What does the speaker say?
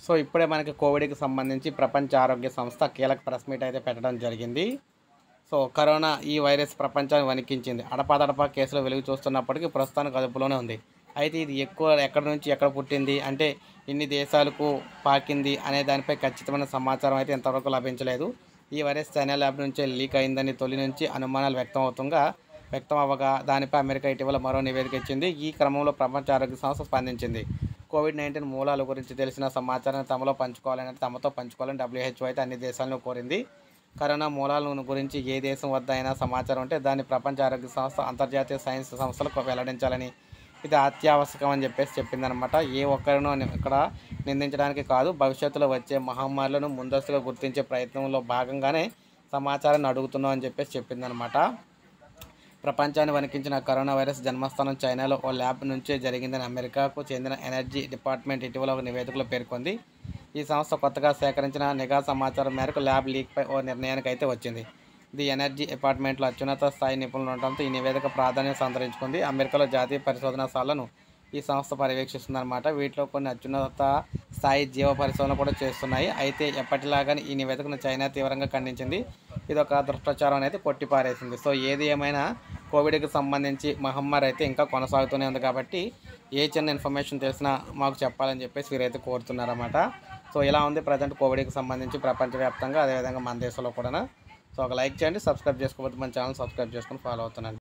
so ఇప్పుడే మనకి కోవిడ్కి సంబంధించి ప్రపంచ ఆరోగ్య సంస్థ కీలక ప్రెస్ మీట్ అయితే పెట్టడం జరిగింది సో కరోనా ఈ వైరస్ ప్రపంచాన్ని వణికించింది అడపాదడపా కేసులు వెలుగు చూస్తున్నప్పటికీ ప్రస్తుతానికి అదుపులోనే ఉంది అయితే ఇది ఎక్కువ ఎక్కడి నుంచి ఎక్కడ పుట్టింది అంటే ఇన్ని దేశాలకు పాకింది అనే దానిపై ఖచ్చితమైన సమాచారం అయితే ఇంతవరకు లభించలేదు ఈ వైరస్ చైనా ల్యాబ్ నుంచే లీక్ అయిందని తొలి నుంచి అనుమానాలు వ్యక్తం అవుతుండగా వ్యక్తం అవ్వగా దానిపై అమెరికా ఇటీవల మరో నివేదిక ఇచ్చింది ఈ క్రమంలో ప్రపంచ ఆరోగ్య సంస్థ స్పందించింది కోవిడ్ నైన్టీన్ మూలాల గురించి తెలిసిన సమాచారాన్ని తమలో పంచుకోవాలని తమతో పంచుకోవాలని డబ్ల్యూహెచ్ఓ అయితే అన్ని దేశాలను కోరింది కరోనా మూలాల గురించి ఏ దేశం వద్ద అయినా సమాచారం ఉంటే దాన్ని ప్రపంచ ఆరోగ్య సంస్థ అంతర్జాతీయ సైన్స్ సంస్థలకు వెల్లడించాలని ఇది అత్యావశ్యకం అని చెప్పేసి చెప్పిందనమాట ఏ ఒక్కరినో ని- ఇక్కడ నిందించడానికి కాదు భవిష్యత్తులో వచ్చే మహమ్మారులను ముందస్తుగా గుర్తించే ప్రయత్నంలో భాగంగానే సమాచారాన్ని అడుగుతున్నాం అని చెప్పేసి చెప్పిందనమాట ప్రపంచాన్ని వణికించిన కరోనా వైరస్ జన్మస్థానం చైనాలో ఓ ల్యాబ్ నుంచే జరిగిందని అమెరికాకు చెందిన ఎనర్జీ డిపార్ట్మెంట్ ఇటీవల ఒక నివేదికలో పేర్కొంది ఈ సంస్థ కొత్తగా సేకరించిన నిఘా సమాచారం మేరకు ల్యాబ్ లీక్పై ఓ నిర్ణయానికి అయితే వచ్చింది ది ఎనర్జీ డిపార్ట్మెంట్లో అత్యున్నత స్థాయి నిపుణులు ఉండటంతో ఈ నివేదిక ప్రాధాన్యత సంతరించుకుంది అమెరికాలో జాతీయ పరిశోధనశాలను ఈ సంస్థ పర్యవేక్షిస్తుందన్నమాట వీటిలో కొన్ని అత్యున్నత స్థాయి జీవ పరిశోధన కూడా చేస్తున్నాయి అయితే ఎప్పటిలాగానే ఈ నివేదికను చైనా తీవ్రంగా ఖండించింది ఇది ఒక దుష్ప్రచారం అనేది కొట్టిపారేసింది సో ఏది ఏమైనా కోవిడ్కి సంబంధించి మహమ్మారి అయితే ఇంకా కొనసాగుతూనే ఉంది కాబట్టి ఏ చిన్న ఇన్ఫర్మేషన్ తెలిసినా మాకు చెప్పాలని చెప్పేసి వీరైతే కోరుతున్నారన్నమాట సో ఇలా ఉంది ప్రజెంట్ కోవిడ్కి సంబంధించి ప్రపంచవ్యాప్తంగా అదేవిధంగా మన దేశంలో కూడా సో ఒక లైక్ చేయండి సబ్స్క్రైబ్ చేసుకోవద్దు మన ఛానల్ సబ్స్క్రైబ్ చేసుకొని ఫాలో అవుతున్నాను